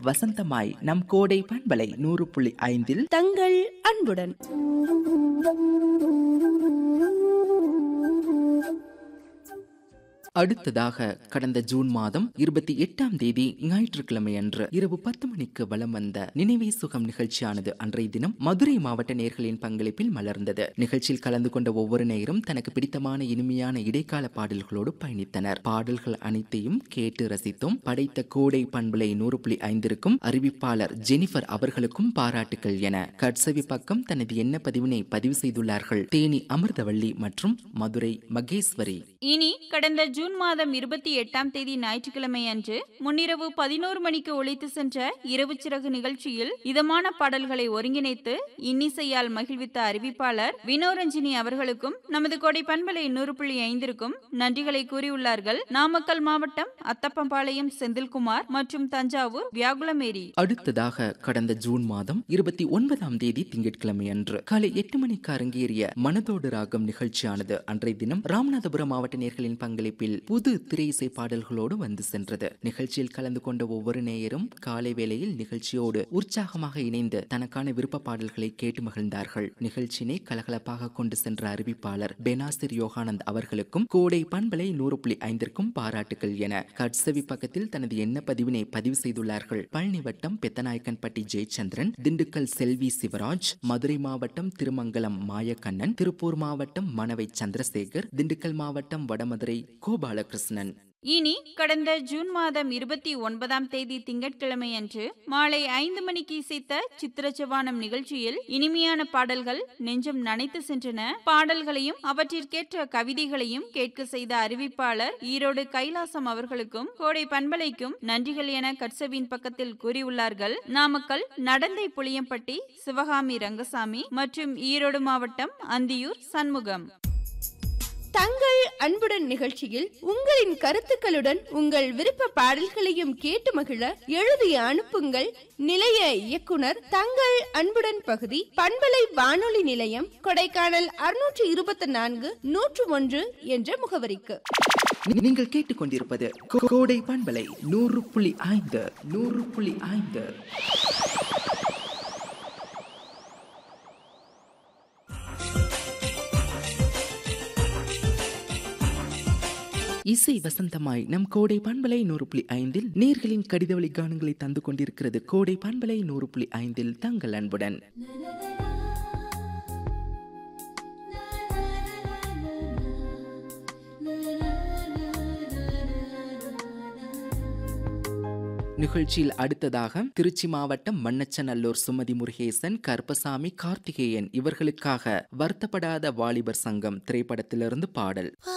வசந்தமாய் நம் கோடை பண்பலை நூறு புள்ளி ஐந்தில் தங்கள் அன்புடன் அடுத்ததாக கடந்த ஜூன் மாதம் இருபத்தி எட்டாம் தேதி ஞாயிற்றுக்கிழமை அன்று இரவு பத்து மணிக்கு வலம் வந்த நினைவே சுகம் நிகழ்ச்சியானது அன்றைய தினம் மதுரை மாவட்ட நேர்களின் பங்களிப்பில் மலர்ந்தது நிகழ்ச்சியில் கலந்து கொண்ட ஒவ்வொரு நேரும் தனக்கு பிடித்தமான இனிமையான இடைக்கால பாடல்களோடு பயணித்தனர் பாடல்கள் அனைத்தையும் கேட்டு ரசித்தும் படைத்த கோடை பண்பலை நூறு புள்ளி ஐந்திற்கும் அறிவிப்பாளர் ஜெனிஃபர் அவர்களுக்கும் பாராட்டுகள் என கட்சவி பக்கம் தனது எண்ண பதிவினை பதிவு செய்துள்ளார்கள் தேனி அமிர்தவள்ளி மற்றும் மதுரை மகேஸ்வரி இனி கடந்த ஜூன் மாதம் இருபத்தி எட்டாம் தேதி ஞாயிற்றுக்கிழமை அன்று முன்னிரவு பதினோரு மணிக்கு ஒழித்து சென்ற இரவு சிறகு நிகழ்ச்சியில் இதமான பாடல்களை ஒருங்கிணைத்து இன்னிசையால் மகிழ்வித்த அறிவிப்பாளர் வினோரஞ்சினி அவர்களுக்கும் நமது கொடை பண்பலை நூறு புள்ளி ஐந்திற்கும் நன்றிகளை கூறியுள்ளார்கள் நாமக்கல் மாவட்டம் அத்தப்பம்பாளையம் செந்தில்குமார் மற்றும் தஞ்சாவூர் வியாகுலமேரி அடுத்ததாக கடந்த ஜூன் மாதம் இருபத்தி ஒன்பதாம் தேதி திங்கட்கிழமை அன்று காலை எட்டு மணிக்கு அரங்கேறிய மனதோடு ராகம் நிகழ்ச்சியானது அன்றைய தினம் ராமநாதபுரம் மாவட்ட நேர்களின் பங்களிப்பில் புது திரை இசை பாடல்களோடு வந்து சென்றது நிகழ்ச்சியில் கலந்து கொண்ட ஒவ்வொரு நேயரும் காலை வேளையில் நிகழ்ச்சியோடு உற்சாகமாக இணைந்து தனக்கான விருப்ப பாடல்களை கேட்டு மகிழ்ந்தார்கள் நிகழ்ச்சியினை கலகலப்பாக கொண்டு சென்ற அறிவிப்பாளர் பெனாசிர் யோகானந்த் அவர்களுக்கும் கோடை பண்பலை நூறு புள்ளி ஐந்திற்கும் பாராட்டுகள் என கட்சவி பக்கத்தில் தனது எண்ண பதிவினை பதிவு செய்துள்ளார்கள் பழனி வட்டம் பெத்தநாயக்கன்பட்டி ஜெயச்சந்திரன் திண்டுக்கல் செல்வி சிவராஜ் மதுரை மாவட்டம் திருமங்கலம் மாயக்கண்ணன் திருப்பூர் மாவட்டம் மணவை சந்திரசேகர் திண்டுக்கல் மாவட்டம் வடமதுரை கோபாலகிருஷ்ணன் இனி கடந்த ஜூன் மாதம் இருபத்தி ஒன்பதாம் தேதி திங்கட்கிழமை அன்று மாலை ஐந்து மணிக்கு இசைத்த சித்திரச்சவானம் நிகழ்ச்சியில் இனிமையான பாடல்கள் நெஞ்சம் நனைத்து சென்றன பாடல்களையும் அவற்றிற்கேற்ற கவிதைகளையும் கேட்க செய்த அறிவிப்பாளர் ஈரோடு கைலாசம் அவர்களுக்கும் கோடை பண்பலைக்கும் நன்றிகள் என கட்சவின் பக்கத்தில் கூறியுள்ளார்கள் நாமக்கல் நடந்தை புளியம்பட்டி சிவகாமி ரங்கசாமி மற்றும் ஈரோடு மாவட்டம் அந்தியூர் சண்முகம் தங்கள் அன்புடன் நிகழ்ச்சியில் உங்களின் கருத்துக்களுடன் உங்கள் விருப்ப பாடல்களையும் கேட்டு மகிழ எழுதி அனுப்புங்கள் நிலைய இயக்குனர் தங்கள் அன்புடன் பகுதி பண்பலை வானொலி நிலையம் கொடைக்கானல் அறுநூற்று இருபத்தி நான்கு நூற்று ஒன்று என்ற முகவரிக்கு நீங்கள் கேட்டுக்கொண்டிருப்பது கோ- கோடை பண்பலை நூறு புள்ளி ஐந்து நூறு புள்ளி ஐந்து இசை வசந்தமாய் நம் கோடை பண்பலை நூறு புள்ளி ஐந்தில் நேர்களின் கடிதவழி கானங்களை தந்து கொண்டிருக்கிறது கோடை பண்பலை நூறு புள்ளி ஐந்தில் தங்கள் அன்புடன் நிகழ்ச்சியில் அடுத்ததாக திருச்சி மாவட்டம் மண்ணச்சநல்லூர் சுமதி முருகேசன் கருப்பசாமி கார்த்திகேயன் இவர்களுக்காக வருத்தப்படாத வாலிபர் சங்கம் திரைப்படத்திலிருந்து பாடல்